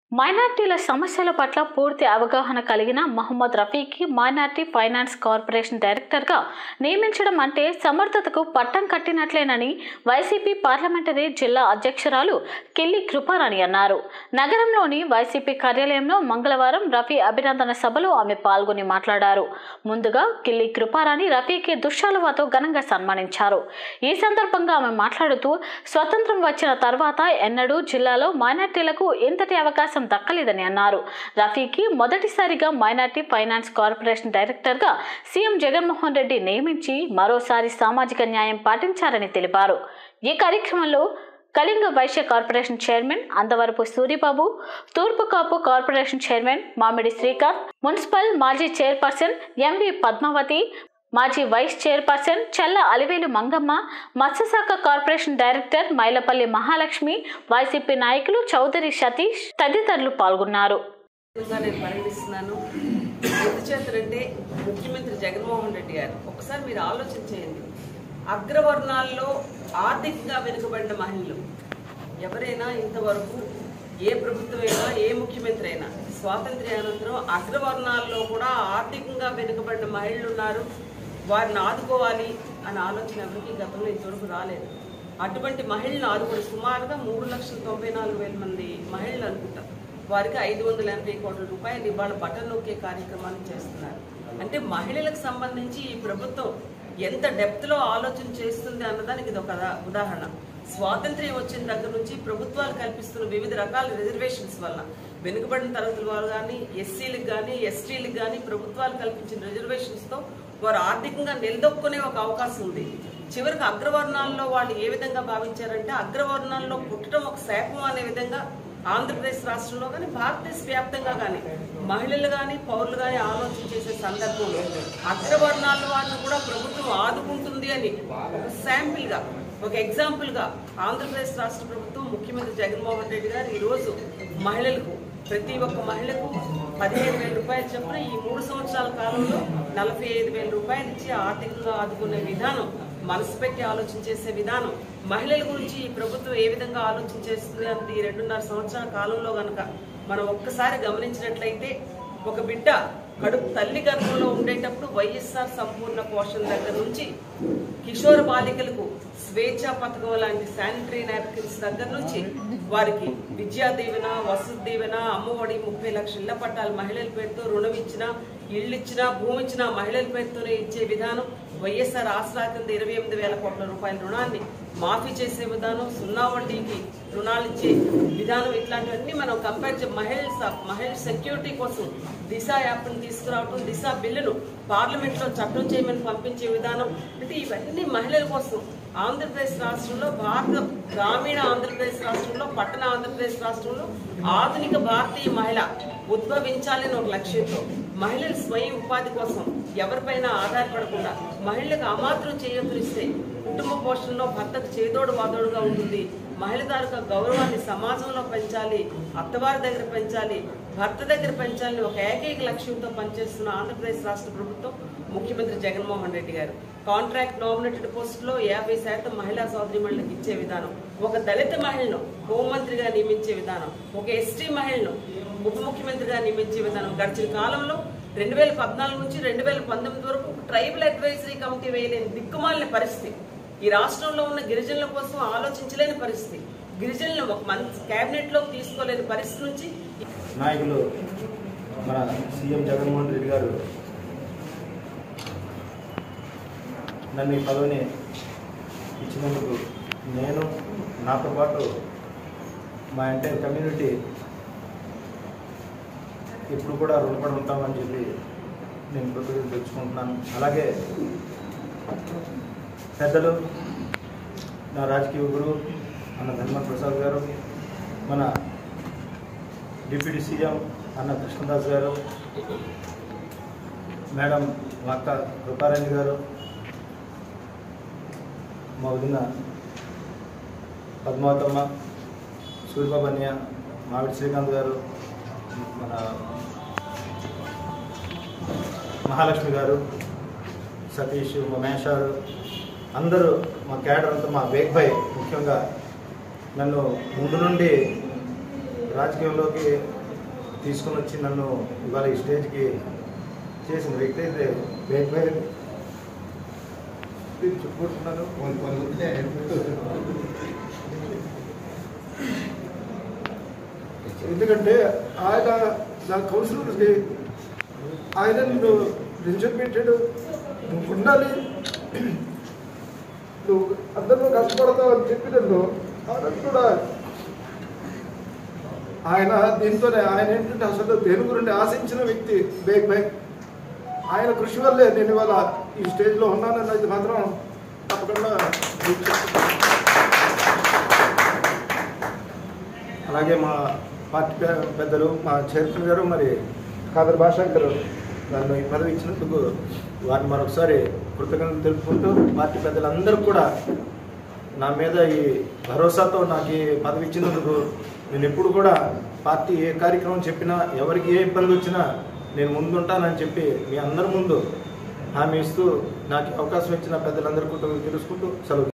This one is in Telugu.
మైనార్టీల సమస్యల పట్ల పూర్తి అవగాహన కలిగిన మహమ్మద్ రఫీకి మైనార్టీ ఫైనాన్స్ కార్పొరేషన్ డైరెక్టర్గా నియమించడం అంటే సమర్థతకు పట్టం కట్టినట్లేనని వైసీపీ పార్లమెంటరీ జిల్లా అధ్యక్షురాలు కిల్లి కృపారాణి అన్నారు నగరంలోని వైసీపీ కార్యాలయంలో మంగళవారం రఫీ అభినందన సభలో ఆమె పాల్గొని మాట్లాడారు ముందుగా కిల్లి కృపారాణి రఫీకి దుశ్శాలువాతో ఘనంగా సన్మానించారు ఈ సందర్భంగా ఆమె మాట్లాడుతూ స్వతంత్రం వచ్చిన తర్వాత ఎన్నడూ జిల్లాలో మైనార్టీలకు ఇంతటి అవకాశం దక్కలేదని అన్నారు రఫీకి మొదటిసారిగా మైనార్టీ ఫైనాన్స్ కార్పొరేషన్ డైరెక్టర్గా సీఎం జగన్మోహన్ రెడ్డి నియమించి మరోసారి సామాజిక న్యాయం పాటించారని తెలిపారు ఈ కార్యక్రమంలో కళింగ వైశ్య కార్పొరేషన్ చైర్మన్ అందవరపు సూరిబాబు తూర్పు Kapu corporation chairman Mamidi Srikanth municipal మాజీ చైర్పర్సన్ ఎంవి పద్మావతి మాజీ వైస్ చైర్పర్సన్ చల్ల అలివేలు మంగమ్మ మత్స్యశాఖ corporation director Mailapalli Mahalakshmi YCP నాయకులు చౌదరి సతీష్ తదితరులు పాల్గొన్నారు గా నేను పరిగణిస్తున్నాను ఎందుచేతంటే ముఖ్యమంత్రి జగన్మోహన్ రెడ్డి గారు ఒకసారి మీరు ఆలోచన చేయండి అగ్రవర్ణాల్లో ఆర్థికంగా వెనుకబడిన మహిళలు ఎవరైనా ఇంతవరకు ఏ ప్రభుత్వమైనా ఏ ముఖ్యమంత్రి అయినా స్వాతంత్ర్యానంతరం అగ్రవర్ణాల్లో కూడా ఆర్థికంగా వెనుకబడిన మహిళలు ఉన్నారు వారిని ఆదుకోవాలి అనే ఆలోచన ఎవరికి గతంలో ఇంతవరకు రాలేదు అటువంటి మహిళలను ఆదుకోవడం సుమారుగా మూడు లక్షల తొంభై నాలుగు వేల మంది మహిళలు అనుకుంటారు వారికి ఐదు వందల ఎనభై కోట్ల రూపాయలు ఇవాళ బటన్ నొక్కే కార్యక్రమాన్ని చేస్తున్నారు అంటే మహిళలకు సంబంధించి ఈ ప్రభుత్వం ఎంత డెప్త్లో ఆలోచన చేస్తుంది అన్నదానికి ఇది ఒక ఉదాహరణ స్వాతంత్ర్యం వచ్చిన దగ్గర నుంచి ప్రభుత్వాలు కల్పిస్తున్న వివిధ రకాల రిజర్వేషన్స్ వల్ల వెనుకబడిన తరగతుల వారు కానీ ఎస్సీలకు కానీ ఎస్టీలకు కానీ ప్రభుత్వాలు కల్పించిన రిజర్వేషన్స్తో వారు ఆర్థికంగా నిలదొక్కునే ఒక అవకాశం ఉంది చివరికి అగ్రవర్ణాల్లో వాళ్ళు ఏ విధంగా భావించారంటే అగ్రవర్ణాల్లో పుట్టడం ఒక శాపం అనే విధంగా ఆంధ్రప్రదేశ్ రాష్ట్రంలో కానీ భారతదేశ వ్యాప్తంగా కానీ మహిళలు కానీ పౌరులు కానీ ఆలోచన చేసే సందర్భంలో అగ్రవర్ణాల వారిని కూడా ప్రభుత్వం ఆదుకుంటుంది అని ఒక శాంపిల్గా ఒక ఎగ్జాంపుల్గా ఆంధ్రప్రదేశ్ రాష్ట్ర ప్రభుత్వం ముఖ్యమంత్రి జగన్మోహన్ రెడ్డి గారు ఈరోజు మహిళలకు ప్రతి ఒక్క మహిళకు పదిహేను వేల రూపాయలు చొప్పున ఈ మూడు సంవత్సరాల కాలంలో నలభై ఐదు వేల రూపాయలు ఇచ్చి ఆర్థికంగా ఆదుకునే విధానం మనసు పెట్టి ఆలోచన చేసే విధానం మహిళల గురించి ఈ ప్రభుత్వం ఏ విధంగా ఆలోచన చేస్తుంది అంటే ఈ రెండున్నర సంవత్సరాల కాలంలో గనక మనం ఒక్కసారి గమనించినట్లయితే ఒక బిడ్డ కడుపు తల్లి గర్భంలో ఉండేటప్పుడు వైఎస్ఆర్ సంపూర్ణ పోషణ దగ్గర నుంచి కిషోర బాలికలకు స్వేచ్ఛ పథకం లాంటి శానిటరీ నాప్కిన్స్ దగ్గర నుంచి వారికి విద్యా దీవెన వసతి దీవెన అమ్మఒడి ముప్పై లక్షల ఇళ్ల పట్టాలు మహిళల పేరుతో రుణం ఇచ్చినా ఇళ్ళు ఇచ్చినా భూమి ఇచ్చినా మహిళల పేరుతోనే ఇచ్చే విధానం వైఎస్ఆర్ ఆసరా కింద ఇరవై ఎనిమిది వేల కోట్ల రూపాయల రుణాన్ని మాఫీ చేసే విధానం సున్నా వడ్డీకి రుణాలు ఇచ్చే విధానం ఇట్లాంటివన్నీ మనం కంపేర్ చే మహిళ మహిళ సెక్యూరిటీ కోసం దిశ యాప్ను తీసుకురావటం దిశ బిల్లును పార్లమెంట్లో చట్టం చేయమని పంపించే విధానం అంటే ఇవన్నీ మహిళల కోసం ఆంధ్రప్రదేశ్ రాష్ట్రంలో భారత గ్రామీణ ఆంధ్రప్రదేశ్ రాష్ట్రంలో పట్టణ ఆంధ్రప్రదేశ్ రాష్ట్రంలో ఆధునిక భారతీయ మహిళ ఉద్భవించాలని ఒక లక్ష్యంతో మహిళల స్వయం ఉపాధి కోసం ఎవరిపైన ఆధారపడకుండా మహిళలకు అమాత్రం చేయొత్తునిస్తే కుటుంబ పోషణలో భర్తకు చేదోడు వాదోడుగా ఉంటుంది మహిళ తాలూకా గౌరవాన్ని సమాజంలో పెంచాలి అత్తవారి దగ్గర పెంచాలి భర్త దగ్గర పెంచాలని ఒక ఏకైక లక్ష్యంతో పనిచేస్తున్న ఆంధ్రప్రదేశ్ రాష్ట్ర ప్రభుత్వం ముఖ్యమంత్రి జగన్మోహన్ రెడ్డి గారు కాంట్రాక్ట్ నామినేటెడ్ పోస్టులో యాభై శాతం మహిళా సోదరిమణులకు ఇచ్చే విధానం ఒక దళిత మహిళను హోంమంత్రిగా నియమించే విధానం ఒక ఎస్టీ మహిళను ఉప ముఖ్యమంత్రిగా నియమించే విధానం గడిచిన కాలంలో రెండు వేల పద్నాలుగు నుంచి రెండు వేల పంతొమ్మిది వరకు ట్రైబల్ అడ్వైజరీ కమిటీ వేయలేని దిక్కుమాలిన పరిస్థితి ఈ రాష్ట్రంలో ఉన్న గిరిజనుల కోసం ఆలోచించలేని పరిస్థితి గిరిజనులను ఒక మంచి కేబినెట్ లోకి తీసుకోలేని పరిస్థితి నుంచి నాయకులు మన సీఎం జగన్మోహన్ రెడ్డి గారు నన్ను ఈ పదవిని ఇచ్చినందుకు నేను నాతో పాటు మా ఎంటైర్ కమ్యూనిటీ ఇప్పుడు కూడా రుణపడి ఉంటామని చెప్పి నేను కృతజ్ఞతలు తెచ్చుకుంటున్నాను అలాగే పెద్దలు నా రాజకీయ గురువు అన్న ధర్మ ప్రసాద్ గారు మన డిప్యూటీ సీఎం అన్న కృష్ణదాస్ గారు మేడం మా అక్క కృపారాణి గారు మా వదిన పద్మావతమ్మ సూర్యబాబన్య మావిడి శ్రీకాంత్ గారు మన మహాలక్ష్మి గారు సతీష్ మా మేషారు అందరూ మా క్యాడర్ అంతా మా వేగ్ భాయ్ ముఖ్యంగా నన్ను ముందు నుండి రాజకీయంలోకి తీసుకొని వచ్చి నన్ను ఇవాళ ఈ స్టేజ్కి చేసిన వ్యక్తి అయితే బేగ్ బేగ్ చెప్పుకుంటున్నాను ఎందుకంటే ఆయన నా కౌన్సిలర్కి ఆయన నిన్ను నిల్చొని పెట్టాడు నువ్వు ఉండాలి నువ్వు అందరూ కష్టపడతావు అని చెప్పి నన్ను ఆయన కూడా ఆయన దీంతోనే ఆయన ఏంటంటే అసలు దేని గురించి ఆశించిన వ్యక్తి బేగ్ బేగ్ ఆయన కృషి వల్లే నేను ఇవాళ ఈ స్టేజ్లో ఉన్నానన్నది మాత్రం తప్పకుండా మీకు చెప్తున్నాను. అలాగే మా పార్టీ పె- పెద్దలు మా చైర్మన్ గారు మరి కాదర్ భాషాంకర్ నన్ను ఈ పదవి ఇచ్చినందుకు వారిని మరొకసారి కృతజ్ఞతలు తెలుపుకుంటూ పార్టీ పెద్దలందరూ కూడా నా మీద ఈ భరోసాతో నాకు ఈ పదవి ఇచ్చినందుకు నేను ఎప్పుడు కూడా పార్టీ ఏ కార్యక్రమం చెప్పినా ఎవరికి ఏ ఇబ్బంది వచ్చినా నేను ముందుంటానని చెప్పి మీ అందరి ముందు హామీ ఇస్తూ నాకు ఈ అవకాశం ఇచ్చిన పెద్దలందరికీ కృతజ్ఞతలు తెలుసుకుంటూ సెలవు